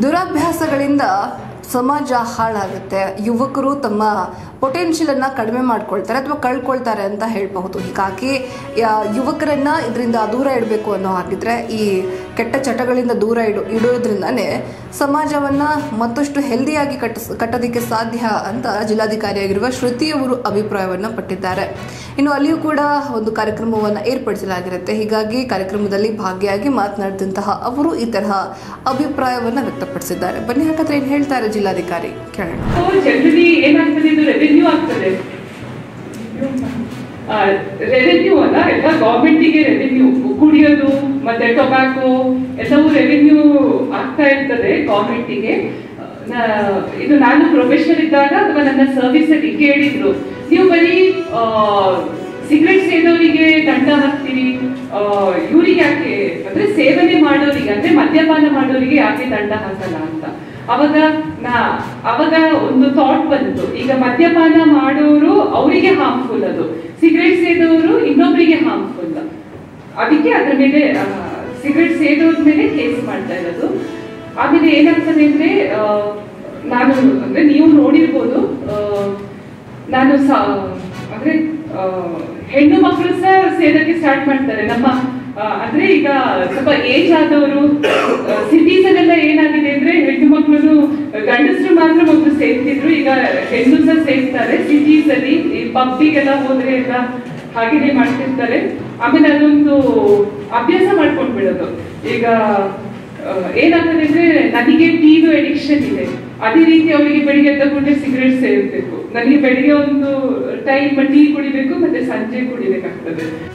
ದುರಭ್ಯಾಸಗಳಿಂದ ಸಮಾಜ ಹಾಳಾಗುತ್ತೆ ಯುವಕರು ತಮ್ಮ ಪೊಟೆನ್ಷಿಯಲನ್ನು ಕಡಿಮೆ ಮಾಡ್ಕೊಳ್ತಾರೆ ಅಥವಾ ಕಳ್ಕೊಳ್ತಾರೆ ಅಂತ ಹೇಳಬಹುದು ಹೀಗಾಗಿ ಯಾ- ಯುವಕರನ್ನ ಇದರಿಂದ ದೂರ ಇಡಬೇಕು ಅನ್ನೋ ಹಾಗಿದ್ರೆ ಈ ಕೆಟ್ಟ ಚಟಗಳಿಂದ ದೂರ ಇಡು ಇಡೋದ್ರಿಂದನೇ ಸಮಾಜವನ್ನ ಮತ್ತಷ್ಟು ಹೆಲ್ದಿಯಾಗಿ ಕಟ್ಟಿಸ್ ಕಟ್ಟೋದಕ್ಕೆ ಸಾಧ್ಯ ಅಂತ ಜಿಲ್ಲಾಧಿಕಾರಿಯಾಗಿರುವ ಶ್ರುತಿಯವರು ಅಭಿಪ್ರಾಯವನ್ನ ಪಟ್ಟಿದ್ದಾರೆ ಇನ್ನು ಅಲ್ಲಿಯೂ ಕೂಡ ಒಂದು ಕಾರ್ಯಕ್ರಮವನ್ನು ಏರ್ಪಡಿಸಲಾಗಿರುತ್ತೆ ಹೀಗಾಗಿ ಕಾರ್ಯಕ್ರಮದಲ್ಲಿ ಭಾಗಿಯಾಗಿ ಮಾತನಾಡಿದಂತಹ ಅವರು ಈ ತರಹ ಅಭಿಪ್ರಾಯವನ್ನ ವ್ಯಕ್ತಪಡಿಸಿದ್ದಾರೆ ಬನ್ನಿ ಹಾಗಾದ್ರೆ ಏನ್ ಹೇಳ್ತಾರೆ ಜಿಲ್ಲಾಧಿಕಾರಿ ಕೇಳೋಣ ಜನರಲಿ ಏನಾಗ್ತದೆ ಇದು ರೆವೆನ್ಯೂ ಆಗ್ತದೆ ರೆವೆನ್ಯೂ ಅಲ್ಲ ಎಲ್ಲ ಗೌರ್ಮೆಂಟಿಗೆ ರೆವೆನ್ಯೂ ಕುಡಿಯೋದು ಮತ್ತೆ ಟೊಬ್ಯಾಕೋ ಎಲ್ಲವೂ ರೆವೆನ್ಯೂ ಆಗ್ತಾ ಇರ್ತದೆ ಗೌರ್ಮೆಂಟಿಗೆ ಇದು ನಾನು ಪ್ರೊಫೆಷನಲ್ ಇದ್ದಾಗ ಅಥವಾ ನನ್ನ ಸರ್ವಿಸ್ ಅಲ್ಲಿ ಕೇಳಿದ್ರು ನೀವು ಬರೀ ಸಿಗರೆಟ್ ಸೇದೋರಿಗೆ ದಂಡ ಹಾಕ್ತೀರಿ ಆ, ಇವ್ರಿಗೆ ಯಾಕೆ ಅಂದ್ರೆ ಸೇವನೆ ಮಾಡೋರಿಗೆ ಅಂದ್ರೆ ಮದ್ಯಪಾನ ಮಾಡೋರಿಗೆ ಯಾಕೆ ದಂಡ ಹಾಕಲ್ಲ ಅಂತ ಅವಾಗ ನಾ ಅವಾಗ ಒಂದು ಥಾಟ್ ಬಂತು ಈಗ ಮದ್ಯಪಾನ ಮಾಡೋರು ಅವರಿಗೆ ಹಾರ್ಮ್ಫುಲ್ ಅದು ಸಿಗರೆಟ್ ಸೇದೋರು ಇನ್ನೊಬ್ಬರಿಗೆ ಹಾರ್ಮ್ಫುಲ್ ಅದಕ್ಕೆ ಅದ್ರ ಮೇಲೆ ಸಿಗರೆಟ್ ಸೇದೋರ್ ಮೇಲೆ ಕೇಸ್ ಮಾಡ್ತಾ ಇರೋದು ಆಮೇಲೆ ಏನಾಗ್ತದೆ ಅಂದ್ರೆ ಆ, ನಾನು ಅಂದ್ರೆ ನೀವು ನೋಡಿರ್ಬೋದು ಆ, ನಾನು ಸ- ಅಂದ್ರೆ ಆ, ಹೆಣ್ಣು ಮಕ್ಕಳು ಸಹ ಸೇದಕ್ಕೆ ಸ್ಟಾರ್ಟ್ ಮಾಡ್ತಾರೆ ನಮ್ಮ ಆ, ಅಂದ್ರೆ ಈಗ ಸ್ವಲ್ಪ ಏಜ್ ಆದವರು ಸಿಟೀಸ್ ಅಲ್ಲೆಲ್ಲ ಏನಾಗಿದೆ ಅಂದ್ರೆ ಹೆಣ್ಣು ಮಕ್ಕಳು ಗಂಡಸರು ಮಾತ್ರ ಮಕ್ಕಳು ಸೇರ್ತಿದ್ರು ಈಗ ಹೆಣ್ಣು ಸಹ ಸೇರ್ತಾರೆ ಸಿಟೀಸ್ ಅಲ್ಲಿ ಈ ಪಬ್ಬಿಗೆಲ್ಲ ಹೋದ್ರೆ ಎಲ್ಲ ಹಾಗೇನೆ ಮಾಡ್ತಿರ್ತಾರೆ ಆಮೇಲೆ ಅದೊಂದು ಅಭ್ಯಾಸ ಮಾಡ್ಕೊಂಡ್ ಬಿಡೋದು ಈಗ ಆ, ಏನಾಗ್ತದೆ ಅಂದ್ರೆ ನನಗೆ ಟೀದು ಅಡಿಕ್ಷನ್ ಇದೆ ಅದೇ ರೀತಿ ಅವರಿಗೆ ಬೆಳಿಗ್ಗೆ ಎದ್ದ ಕೂಡಲೇ ಸಿಗರೆಟ್ ಸೇರ್ಬೇಕು ನನಗೆ ಬೆಳಿಗ್ಗೆ ಒಂದು ಟೈಮ್ ಟೀ ಕುಡಿಬೇಕು ಮತ್ತೆ ಸಂಜೆ ಕುಡಿಬೇಕಾಗ್ತದೆ